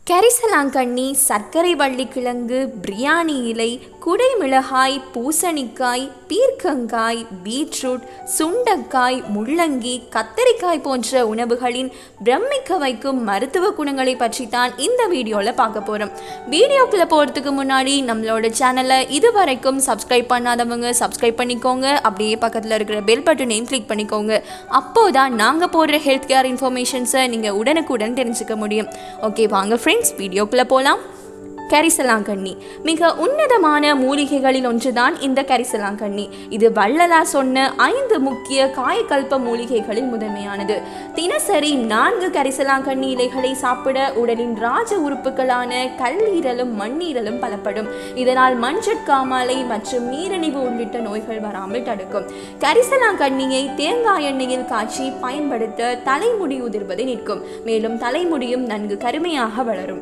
கரிசலாங்கண்ணி சர்க்கரை வள்ளிக்கிழங்கு பிரியாணி இலை குடைமிளகாய் பூசணிக்காய் பீர்க்கங்காய் பீட்ரூட் சுண்டக்காய் முள்ளங்கி கத்தரிக்காய் போன்ற உணவுகளின் பிரமிக்க வைக்கும் மருத்துவ குணங்களை பற்றி தான் இந்த வீடியோவில் பார்க்க போகிறோம் வீடியோக்குள்ளே போகிறதுக்கு முன்னாடி நம்மளோட சேனலை இது வரைக்கும் சப்ஸ்கிரைப் பண்ணாதவங்க சப்ஸ்கிரைப் பண்ணிக்கோங்க அப்படியே பக்கத்தில் இருக்கிற பெல் பட்டனையும் கிளிக் பண்ணிக்கோங்க அப்போதான் நாங்கள் போடுற ஹெல்த் கேர் இன்ஃபர்மேஷன்ஸை நீங்கள் உடனுக்குடன் தெரிஞ்சுக்க முடியும் ஓகே வாங்க ஃப்ரெண்ட்ஸ் வீடியோக்குள்ளே போகலாம் கரிசலாங்கண்ணி மிக உன்னதமான மூலிகைகளில் ஒன்றுதான் இந்த கரிசலாங்கண்ணி இது வள்ளலார் சொன்ன ஐந்து முக்கிய காயக்கல்ப மூலிகைகளில் முதன்மையானது தினசரி நான்கு கரிசலாங்கண்ணி இலைகளை சாப்பிட உடலின் ராஜ உறுப்புகளான கல்லீரலும் மண்ணீரலும் பலப்படும் இதனால் மஞ்சட்காமாலை மற்றும் நீரிழிவு உள்ளிட்ட நோய்கள் வராமல் தடுக்கும் கரிசலாங்கண்ணியை தேங்காய் எண்ணெயில் காய்ச்சி பயன்படுத்த தலைமுடி உதிர்வதை நிற்கும் மேலும் தலைமுடியும் நன்கு கருமையாக வளரும்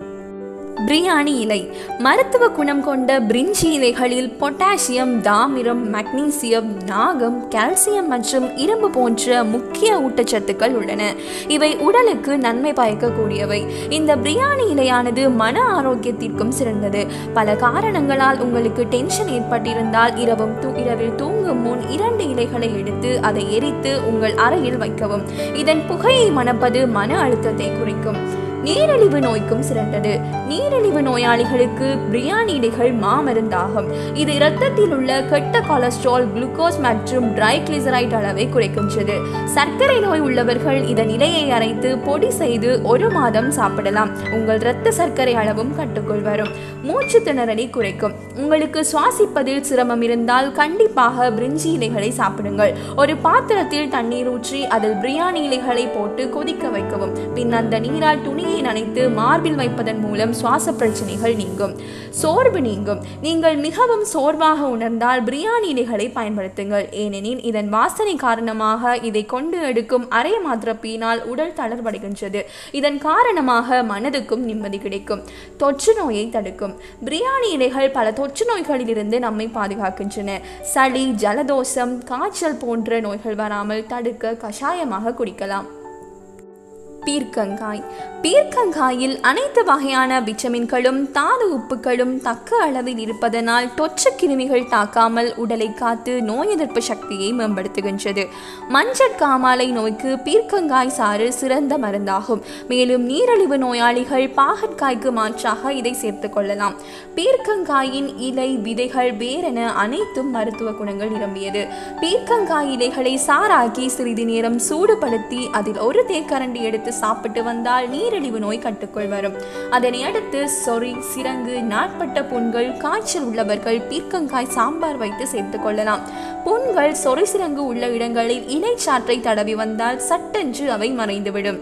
பிரியாணி இலை மருத்துவ குணம் கொண்ட பிரிஞ்சி இலைகளில் பொட்டாசியம் தாமிரம் மக்னீசியம் நாகம் கால்சியம் மற்றும் இரும்பு போன்ற முக்கிய ஊட்டச்சத்துக்கள் உள்ளன இவை உடலுக்கு நன்மை பயக்கக்கூடியவை இந்த பிரியாணி இலையானது மன ஆரோக்கியத்திற்கும் சிறந்தது பல காரணங்களால் உங்களுக்கு டென்ஷன் ஏற்பட்டிருந்தால் இரவும் தூ இரவில் தூங்கும் முன் இரண்டு இலைகளை எடுத்து அதை எரித்து உங்கள் அறையில் வைக்கவும் இதன் புகையை மணப்பது மன அழுத்தத்தை குறைக்கும் நீரிழிவு நோய்க்கும் சிறந்தது நீரிழிவு நோயாளிகளுக்கு பிரியாணி இலைகள் மாமருந்தாகும் இது இரத்தத்தில் உள்ள கெட்ட கொலஸ்ட்ரால் குளுக்கோஸ் மற்றும் ட்ரைக்ளிசரைட் அளவை குறைக்கின்றது சர்க்கரை நோய் உள்ளவர்கள் இதன் இலையை அரைத்து பொடி செய்து ஒரு மாதம் சாப்பிடலாம் உங்கள் இரத்த சர்க்கரை அளவும் கட்டுக்குள் வரும் மூச்சு திணறலை குறைக்கும் உங்களுக்கு சுவாசிப்பதில் சிரமம் இருந்தால் கண்டிப்பாக பிரிஞ்சி இலைகளை சாப்பிடுங்கள் ஒரு பாத்திரத்தில் தண்ணீர் ஊற்றி அதில் பிரியாணி இலைகளை போட்டு கொதிக்க வைக்கவும் பின் அந்த நீரால் துணியை நனைத்து மார்பில் வைப்பதன் மூலம் சுவாச பிரச்சனைகள் நீங்கும் சோர்வு நீங்கும் நீங்கள் மிகவும் சோர்வாக உணர்ந்தால் பிரியாணி இலைகளை பயன்படுத்துங்கள் ஏனெனில் இதன் வாசனை காரணமாக இதை கொண்டு எடுக்கும் அரை மாத்திர பீனால் உடல் தளர்வடைகின்றது இதன் காரணமாக மனதுக்கும் நிம்மதி கிடைக்கும் தொற்று நோயை தடுக்கும் பிரியாணி இலைகள் பல தொற்று நோய்களிலிருந்து நம்மை பாதுகாக்கின்றன சளி ஜலதோஷம் காய்ச்சல் போன்ற நோய்கள் வராமல் தடுக்க கஷாயமாக குடிக்கலாம் பீர்க்கங்காய் பீர்க்கங்காயில் அனைத்து வகையான விட்டமின்களும் தாது உப்புகளும் தக்க அளவில் இருப்பதனால் தொற்று கிருமிகள் தாக்காமல் உடலை காத்து நோய் எதிர்ப்பு சக்தியை மேம்படுத்துகின்றது மஞ்சள் காமாலை நோய்க்கு பீர்க்கங்காய் சாறு சிறந்த மருந்தாகும் மேலும் நீரிழிவு நோயாளிகள் பாகற்காய்க்கு மாற்றாக இதை சேர்த்து கொள்ளலாம் பீர்க்கங்காயின் இலை விதைகள் வேரென அனைத்தும் மருத்துவ குணங்கள் நிரம்பியது பீர்க்கங்காய் இலைகளை சாராக்கி சிறிது நேரம் சூடுபடுத்தி அதில் ஒரு தேக்கரண்டி எடுத்து சாப்பிட்டு வந்தால் நீரிழிவு நோய் கட்டுக்குள் வரும் அதனை அடுத்து சொறி சிரங்கு நாட்பட்ட புண்கள் காய்ச்சல் உள்ளவர்கள் பீர்க்கங்காய் சாம்பார் வைத்து சேர்த்து கொள்ளலாம் புண்கள் சொறி சிரங்கு உள்ள இடங்களில் இலைச்சாற்றை தடவி வந்தால் சட்டென்று அவை மறைந்துவிடும்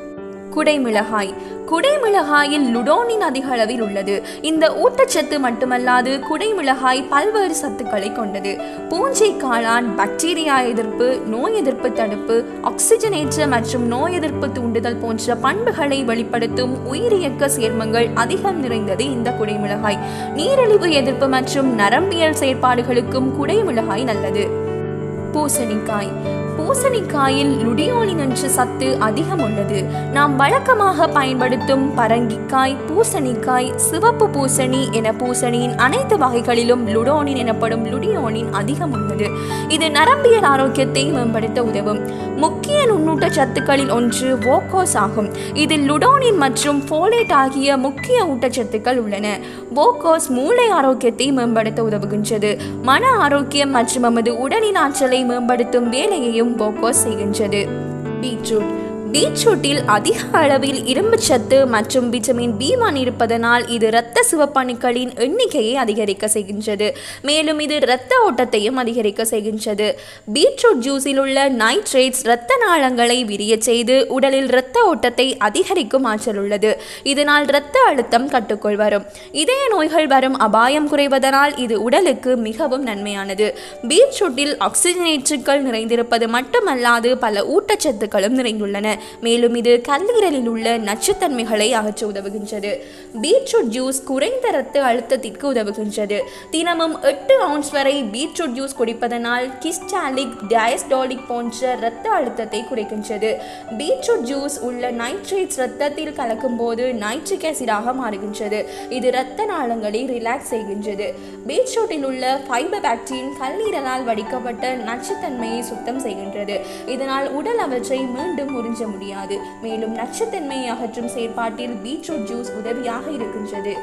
குடைமிளகாய் குடைமிளகாயில் லுடோனின் அதிக அளவில் உள்ளது இந்த ஊட்டச்சத்து மட்டுமல்லாது குடைமிளகாய் பல்வேறு சத்துக்களை கொண்டது பூஞ்சை காளான் பாக்டீரியா எதிர்ப்பு நோய் எதிர்ப்பு தடுப்பு ஆக்சிஜனேற்ற மற்றும் நோய் எதிர்ப்பு தூண்டுதல் போன்ற பண்புகளை வெளிப்படுத்தும் உயிரியக்க சேர்மங்கள் அதிகம் நிறைந்தது இந்த குடைமிளகாய் நீரிழிவு எதிர்ப்பு மற்றும் நரம்பியல் செயற்பாடுகளுக்கும் குடைமிளகாய் நல்லது பூசணிக்காய் பூசணிக்காயில் லுடியோனின் என்ற சத்து அதிகம் உள்ளது நாம் வழக்கமாக பயன்படுத்தும் பரங்கிக்காய் பூசணிக்காய் சிவப்பு பூசணி என பூசணியின் அனைத்து வகைகளிலும் லுடோனின் எனப்படும் லுடியோனின் அதிகம் உள்ளது இது நரம்பியல் ஆரோக்கியத்தை மேம்படுத்த உதவும் முக்கிய நுண்ணூட்ட சத்துக்களில் ஒன்று வோகோஸ் ஆகும் இதில் லுடோனின் மற்றும் ஃபோலேட் ஆகிய முக்கிய ஊட்டச்சத்துக்கள் உள்ளன வோகோஸ் மூளை ஆரோக்கியத்தை மேம்படுத்த உதவுகின்றது மன ஆரோக்கியம் மற்றும் நமது உடலின் ஆற்றலை மேம்படுத்தும் வேலையையும் போக்கோஸ் செய்கின்றது பீட்ரூட் பீட்ரூட்டில் அதிக அளவில் இரும்புச்சத்து மற்றும் விட்டமின் பி ஒன் இருப்பதனால் இது இரத்த சிவப்பணுக்களின் எண்ணிக்கையை அதிகரிக்க செய்கின்றது மேலும் இது இரத்த ஓட்டத்தையும் அதிகரிக்க செய்கின்றது பீட்ரூட் ஜூஸில் உள்ள நைட்ரேட்ஸ் இரத்த நாளங்களை விரிய செய்து உடலில் இரத்த ஓட்டத்தை அதிகரிக்கும் ஆற்றல் உள்ளது இதனால் இரத்த அழுத்தம் கட்டுக்குள் வரும் இதய நோய்கள் வரும் அபாயம் குறைவதனால் இது உடலுக்கு மிகவும் நன்மையானது பீட்ரூட்டில் ஆக்சிஜனேற்றுக்கள் நிறைந்திருப்பது மட்டுமல்லாது பல ஊட்டச்சத்துக்களும் நிறைந்துள்ளன மேலும் இது கல்லீரலில் உள்ள நச்சுத்தன்மைகளை அகற்ற உதவுகின்றது பீட்ரூட் ஜூஸ் குறைந்த இரத்த அழுத்தத்திற்கு உதவுகின்றது தினமும் எட்டு அவுன்ஸ் வரை பீட்ரூட் ஜூஸ் குடிப்பதனால் கிஸ்டாலிக் டயஸ்டாலிக் போன்ற இரத்த அழுத்தத்தை குறைக்கின்றது பீட்ரூட் ஜூஸ் உள்ள நைட்ரேட்ஸ் இரத்தத்தில் கலக்கும் போது நைட்ரிக் ஆசிடாக மாறுகின்றது இது இரத்த நாளங்களை ரிலாக்ஸ் செய்கின்றது பீட்ரூட்டில் உள்ள ஃபைபர் பாக்டீன் கல்லீரலால் வடிக்கப்பட்ட நச்சுத்தன்மையை சுத்தம் செய்கின்றது இதனால் உடல் அவற்றை மீண்டும் உறிஞ்ச முடியாது மேலும் நச்சுத்தன்மையை அகற்றும் செயற்பாட்டில் பீட்ரூட் ஜூஸ் உதவியாக இருக்கின்றது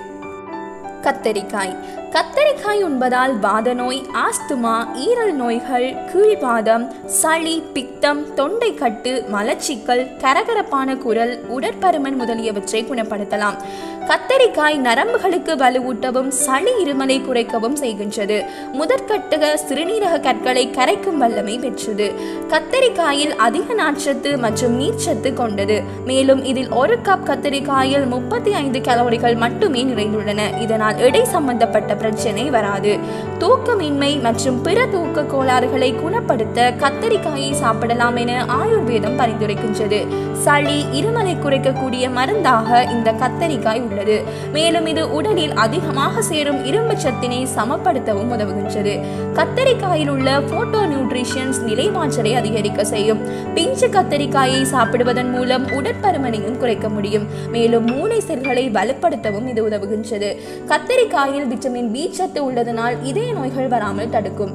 கத்தரிக்காய் கத்தரிக்காய் உண்பதால் வாத நோய் ஆஸ்துமா ஈரல் நோய்கள் கீழ்வாதம் சளி பித்தம் தொண்டைக்கட்டு மலச்சிக்கல் கரகரப்பான குரல் உடற்பருமன் முதலியவற்றை குணப்படுத்தலாம் கத்தரிக்காய் நரம்புகளுக்கு வலுவூட்டவும் சளி இருமலை குறைக்கவும் செய்கின்றது முதற்கட்டக சிறுநீரக கற்களை கரைக்கும் வல்லமை பெற்றது கத்தரிக்காயில் அதிக நார்ச்சத்து மற்றும் நீர்ச்சத்து கொண்டது மேலும் இதில் ஒரு கப் கத்தரிக்காயில் முப்பத்தி ஐந்து கலோரிகள் மட்டுமே நிறைந்துள்ளன இதனால் எடை சம்பந்தப்பட்ட பிரச்சனை வராது தூக்கமின்மை மற்றும் பிற தூக்க கோளாறுகளை குணப்படுத்த கத்தரிக்காயை சாப்பிடலாம் என ஆயுர்வேதம் பரிந்துரைக்கின்றது சளி இருமலை குறைக்கக்கூடிய மருந்தாக இந்த கத்தரிக்காய் உள்ளது மேலும் இது உடலில் அதிகமாக சேரும் இரும்பு சத்தினை சமப்படுத்தவும் உதவுகின்றது கத்தரிக்காயில் உள்ள போட்டோ நியூட்ரிஷன்ஸ் நிலைமாற்றலை அதிகரிக்க செய்யும் பிஞ்சு கத்தரிக்காயை சாப்பிடுவதன் மூலம் உடற்பருமனையும் குறைக்க முடியும் மேலும் மூளை செல்களை வலுப்படுத்தவும் இது உதவுகின்றது கத்தரிக்காயில் விட்டமின் பி சத்து உள்ளதனால் இதய நோய்கள் வராமல் தடுக்கும்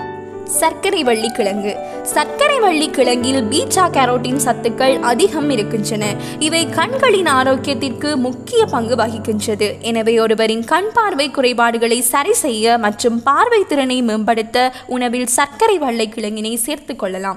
சர்க்கரை வள்ளி கிழங்கு சர்க்கரை வள்ளி கிழங்கில் பீட்டா கேரோட்டின் சத்துக்கள் அதிகம் இருக்கின்றன இவை கண்களின் ஆரோக்கியத்திற்கு முக்கிய பங்கு வகிக்கின்றது எனவே ஒருவரின் கண் பார்வை குறைபாடுகளை சரி செய்ய மற்றும் பார்வை திறனை மேம்படுத்த உணவில் சர்க்கரை வள்ளி கிழங்கினை சேர்த்து கொள்ளலாம்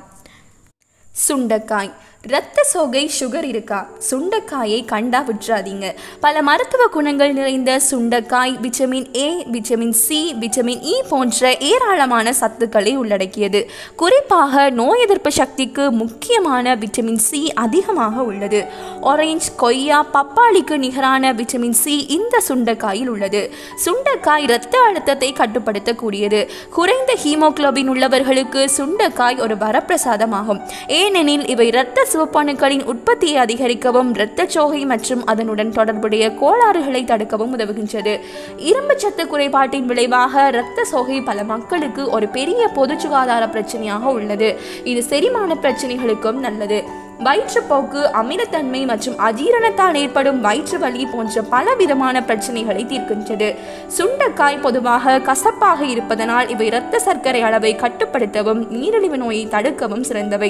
சுண்டைக்காய் இரத்த சோகை சுகர் இருக்கா சுண்டைக்காயை கண்டா விட்டுறாதீங்க பல மருத்துவ குணங்கள் நிறைந்த சுண்டைக்காய் vitamin A vitamin C vitamin E போன்ற ஏராளமான சத்துக்களை உள்ளடக்கியது குறிப்பாக நோய் எதிர்ப்பு சக்திக்கு முக்கியமான விட்டமின் சி அதிகமாக உள்ளது ஆரஞ்சு கொய்யா பப்பாளிக்கு நிகரான விட்டமின் சி இந்த சுண்டைக்காயில் உள்ளது சுண்டைக்காய் இரத்த அழுத்தத்தை கட்டுப்படுத்தக்கூடியது குறைந்த ஹீமோகுளோபின் உள்ளவர்களுக்கு சுண்டைக்காய் ஒரு வரப்பிரசாதமாகும் ஏனெனில் இவை இரத்த சிவப்பணுக்களின் உற்பத்தியை அதிகரிக்கவும் இரத்தச்சோகை மற்றும் அதனுடன் தொடர்புடைய கோளாறுகளை தடுக்கவும் உதவுகின்றது இரும்பு சத்து குறைபாட்டின் விளைவாக இரத்த சோகை பல மக்களுக்கு ஒரு பெரிய பொது சுகாதார பிரச்சனையாக உள்ளது இது செரிமான பிரச்சனைகளுக்கும் நல்லது வயிற்றுப்போக்கு அமிலத்தன்மை மற்றும் அஜீரணத்தால் ஏற்படும் வயிற்று வலி போன்ற பல விதமான பிரச்சனைகளை தீர்க்கின்றது சுண்டைக்காய் பொதுவாக கசப்பாக இருப்பதனால் இவை இரத்த சர்க்கரை அளவை கட்டுப்படுத்தவும் நீரிழிவு நோயை தடுக்கவும் சிறந்தவை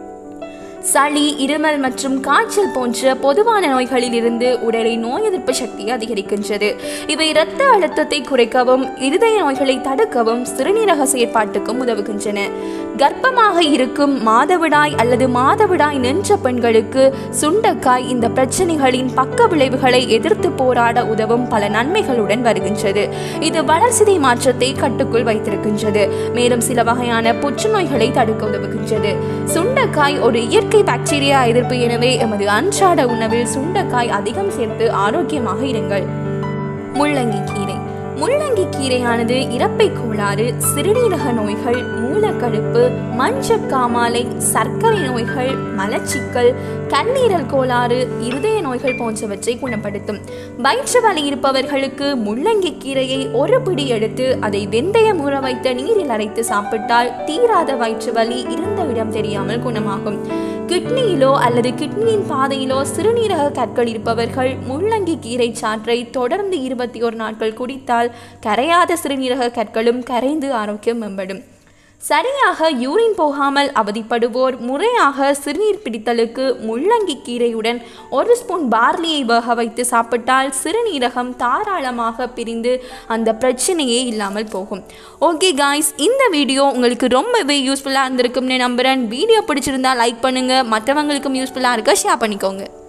சளி இருமல் மற்றும் காய்ச்சல் போன்ற பொதுவான நோய்களில் இருந்து உடலை நோய் எதிர்ப்பு சக்தியை அதிகரிக்கின்றது இவை இரத்த அழுத்தத்தை குறைக்கவும் இருதய நோய்களை தடுக்கவும் சிறுநீரக செயற்பாட்டுக்கும் உதவுகின்றன கர்ப்பமாக இருக்கும் மாதவிடாய் அல்லது மாதவிடாய் நின்ற பெண்களுக்கு சுண்டைக்காய் இந்த பிரச்சனைகளின் பக்க விளைவுகளை எதிர்த்து போராட உதவும் பல நன்மைகளுடன் வருகின்றது இது வளர்சிதை மாற்றத்தை கட்டுக்குள் வைத்திருக்கின்றது மேலும் சில வகையான புற்றுநோய்களை தடுக்க உதவுகின்றது சுண்டைக்காய் ஒரு இயற்கை பாக்டீரியா எதிர்ப்பு எனவே எமது அன்றாட உணவில் சுண்டைக்காய் அதிகம் சேர்த்து ஆரோக்கியமாக இருங்கள் முள்ளங்கி கீரை முள்ளங்கி கீரையானது இறப்பை கோளாறு சிறுநீரக நோய்கள் மூலக்கழுப்பு மஞ்சக்காமாலை சர்க்கரை நோய்கள் மலச்சிக்கல் கல்லீரல் கோளாறு இருதய நோய்கள் போன்றவற்றை குணப்படுத்தும் வயிற்று வலி இருப்பவர்களுக்கு முள்ளங்கி கீரையை ஒரு பிடி எடுத்து அதை வெந்தயம் ஊற வைத்த நீரில் அரைத்து சாப்பிட்டால் தீராத வயிற்று வலி இருந்த இடம் தெரியாமல் குணமாகும் கிட்னியிலோ அல்லது கிட்னியின் பாதையிலோ சிறுநீரக கற்கள் இருப்பவர்கள் முள்ளங்கி கீரை சாற்றை தொடர்ந்து இருபத்தி ஒரு நாட்கள் குடித்தால் கரையாத சிறுநீரக கற்களும் கரைந்து ஆரோக்கியம் மேம்படும் சரியாக யூரின் போகாமல் அவதிப்படுவோர் முறையாக சிறுநீர் பிடித்தலுக்கு முள்ளங்கி கீரையுடன் ஒரு ஸ்பூன் பார்லியை வேக வைத்து சாப்பிட்டால் சிறுநீரகம் தாராளமாக பிரிந்து அந்த பிரச்சனையே இல்லாமல் போகும் ஓகே காய்ஸ் இந்த வீடியோ உங்களுக்கு ரொம்பவே யூஸ்ஃபுல்லாக இருந்திருக்கும்னு நம்புகிறேன் வீடியோ பிடிச்சிருந்தா லைக் பண்ணுங்கள் மற்றவங்களுக்கும் யூஸ்ஃபுல்லாக இருக்க ஷேர் பண்ணிக்கோங்க